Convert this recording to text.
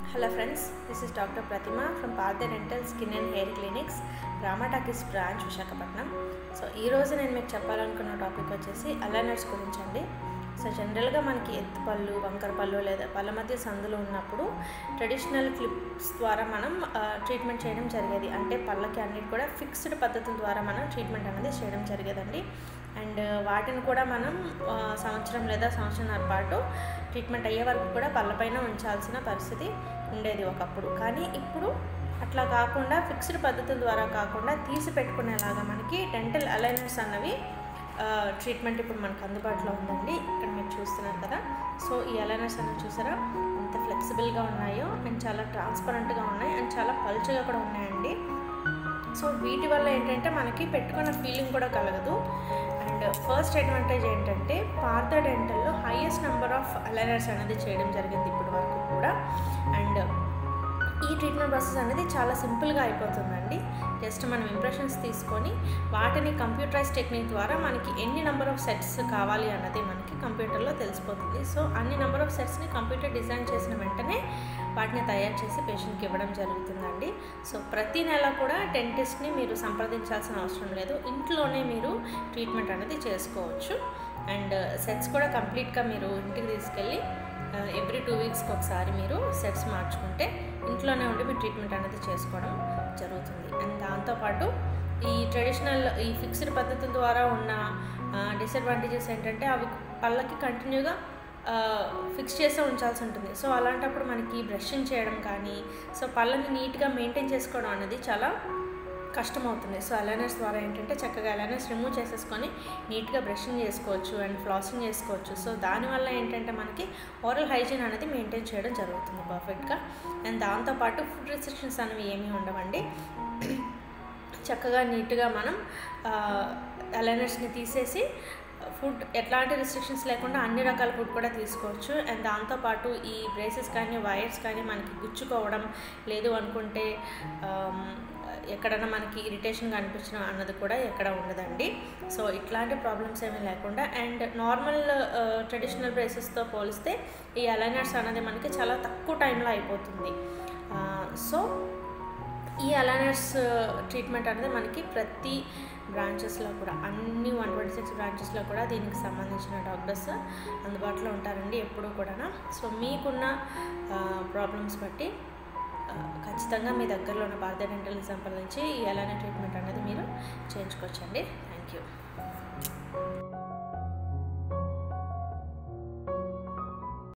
Hello friends, this is Dr. Pratima from Partha Dental Skin and Hair Clinics, Ramatalkies branch Visakhapatnam so ఈరోజు నేను మీకు చెప్పాలనుకున్న topic వచ్చేసి aligners గురించి అండి సో జనరల్గా మనకి ఎత్తు పళ్ళు వంకర పళ్ళు లేదా పళ్ళ మధ్య సందులు ఉన్నప్పుడు ట్రెడిషనల్ క్లిప్స్ ద్వారా మనం ట్రీట్మెంట్ చేయడం జరిగేది అంటే పళ్ళకి అన్నిటి కూడా ఫిక్స్డ్ పద్ధతుల ద్వారా మనం ట్రీట్మెంట్ అనేది చేయడం జరిగేదండి అండ్ వాటిని కూడా మనం ఆ, సంవత్సరం లేదా సంవత్సరంన్నర పాటు ట్రీట్మెంట్ అయ్యే వరకు కూడా పళ్ళపైన ఉంచాల్సిన పరిస్థితి ఉండేది ఒకప్పుడు కానీ ఇప్పుడు అట్లా కాకుండా ఫిక్స్డ్ పద్ధతుల ద్వారా కాకుండా తీసి పెట్టుకునేలాగా మనకి డెంటల్ అలైనర్స్ అన్నవి ట్రీట్మెంట్ ఇప్పుడు మనకు అందుబాటులో ఉందండి ఇక్కడ మీరు చూస్తున్నారు కదా సో ఈ అలైనర్స్ అనేవి చూసారా ఎంత ఫ్లెక్సిబుల్గా ఉన్నాయో అండ్ చాలా ట్రాన్స్పరెంట్గా ఉన్నాయి అండ్ చాలా పల్చగా కూడా ఉన్నాయండి సో వీటి వల్ల ఏంటంటే మనకి పెట్టుకున్న ఫీలింగ్ కూడా కలగదు అండ్ ఫస్ట్ అడ్వాంటేజ్ ఏంటంటే పార్థ డెంటల్లో హైయెస్ట్ నెంబర్ ఆఫ్ అలైనర్స్ అనేది చేయడం జరిగింది ఇప్పటి వరకు కూడా అండ్ ఈ ట్రీట్మెంట్ ప్రాసెస్ అనేది చాలా సింపుల్గా అయిపోతుందండి జస్ట్ మనం ఇంప్రెషన్స్ తీసుకొని వాటిని కంప్యూటరైజ్ టెక్నిక్ ద్వారా మనకి ఎన్ని నెంబర్ ఆఫ్ సెట్స్ కావాలి అన్నది మనకి కంప్యూటర్లో తెలిసిపోతుంది సో అన్ని నెంబర్ ఆఫ్ సెట్స్ని కంప్యూటర్ డిజైన్ చేసిన వెంటనే వాటిని తయారు చేసి పేషెంట్కి ఇవ్వడం జరుగుతుందండి సో ప్రతి నెల కూడా డెంటిస్ట్ని మీరు సంప్రదించాల్సిన అవసరం లేదు ఇంట్లోనే మీరు ట్రీట్మెంట్ అనేది చేసుకోవచ్చు అండ్ సెట్స్ కూడా కంప్లీట్గా మీరు ఇంటికి తీసుకెళ్ళి ఎవ్రీ టూ వీక్స్కి ఒకసారి మీరు సెట్స్ మార్చుకుంటే ఇంట్లోనే ఉండి మీరు ట్రీట్మెంట్ అనేది చేసుకోవడం జరుగుతుంది అండ్ దాంతోపాటు ఈ ట్రెడిషనల్ ఈ ఫిక్స్డ్ పద్ధతుల ద్వారా ఉన్న డిసడ్వాంటేజెస్ ఏంటంటే అవి పళ్ళకి కంటిన్యూగా ఫిక్స్ చేసే ఉంచాల్సి ఉంటుంది సో అలాంటప్పుడు మనకి బ్రషింగ్ చేయడం కానీ సో పళ్ళని నీట్గా మెయింటైన్ చేసుకోవడం అనేది చాలా కష్టమవుతుంది సో అలైనర్స్ ద్వారా ఏంటంటే చక్కగా అలైనర్స్ రిమూవ్ చేసేసుకొని నీట్గా బ్రషింగ్ చేసుకోవచ్చు అండ్ ఫ్లాసింగ్ చేసుకోవచ్చు సో దానివల్ల ఏంటంటే మనకి ఓరల్ హైజీన్ అనేది మెయింటైన్ చేయడం జరుగుతుంది పర్ఫెక్ట్గా అండ్ దాంతోపాటు ఫుడ్ రెస్ట్రిక్షన్స్ అనేవి ఏమీ ఉండవండి చక్కగా నీట్గా మనం అలైనర్స్ని తీసేసి ఫుడ్ ఎట్లాంటి రిస్ట్రిక్షన్స్ లేకుండా అన్ని రకాల ఫుడ్ కూడా తీసుకోవచ్చు అండ్ దాంతోపాటు ఈ బ్రేసెస్ కానీ వైర్స్ కానీ మనకి గుచ్చుకోవడం లేదు అనుకుంటే ఆమ్, ఎక్కడైనా మనకి ఇరిటేషన్గా అనిపించడం అన్నది కూడా ఎక్కడ ఉండదండి సో ఇట్లాంటి ప్రాబ్లమ్స్ ఏమీ లేకుండా అండ్ నార్మల్ ట్రెడిషనల్ బ్రేసెస్తో పోలిస్తే ఈ అలైనర్స్ అనేది మనకి చాలా తక్కువ టైంలో అయిపోతుంది ఆ, సో ఈ అలైనర్స్ ట్రీట్మెంట్ అనేది మనకి ప్రతి బ్రాంచెస్లో కూడా అన్ని వన్ ట్వంటీ సిక్స్ బ్రాంచెస్లో కూడా దీనికి సంబంధించిన డాక్టర్స్ అందుబాటులో ఉంటారండి ఎప్పుడూ కూడా సో మీకున్న ప్రాబ్లమ్స్ బట్టి ఆ, ఖచ్చితంగా మీ దగ్గరలో ఉన్న భారత డెంటల్ని సంప్రదించి ఈ ఎలానే ట్రీట్మెంట్ అనేది మీరు చేయించుకోవచ్చండి థ్యాంక్ యూ